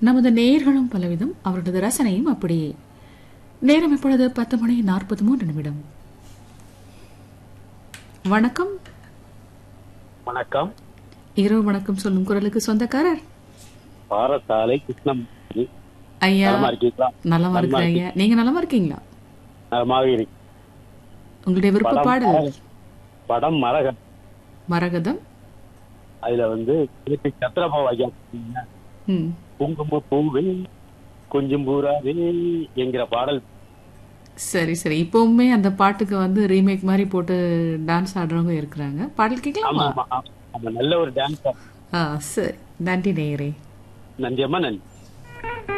நமது நேர்களும் பலவிதம் அவர்களது ரசனையும் அப்படியே நேரம் இப்பொழுது பத்து மணி நாற்பத்தி மூன்று நிமிடம் வணக்கம் வணக்கம் இரவு வணக்கம் சொல்லும் குரலுக்கு சொந்தக்காரர் பாரசாலை கிருஷ்ணம் ஐயா நலமா இருக்கீங்களா நலமா இருக்கிற ஐயா நீங்க நலமா இருக்கீங்களா நலமாக இருக்கு உங்களுடைய விருப்ப படம் பாடல் மரக- படம் மரக மரகதம் அதுல வந்து திருப்பி சத்திரபா ஐயா ம் குங்கும பூவே கொஞ்சம் பூராவே என்கிற பாடல் சரி சரி இப்பவுமே அந்த பாட்டுக்கு வந்து ரீமேக் மாதிரி போட்டு டான்ஸ் ஆடுறவங்க இருக்கிறாங்க பாடல் ஆமா கேட்கலாமா ஆமா ஆமா. ஆமா நல்ல ஒரு டான்ஸ் ஆ சரி நன்றி நேயரே நன்றி அம்மா நன்றி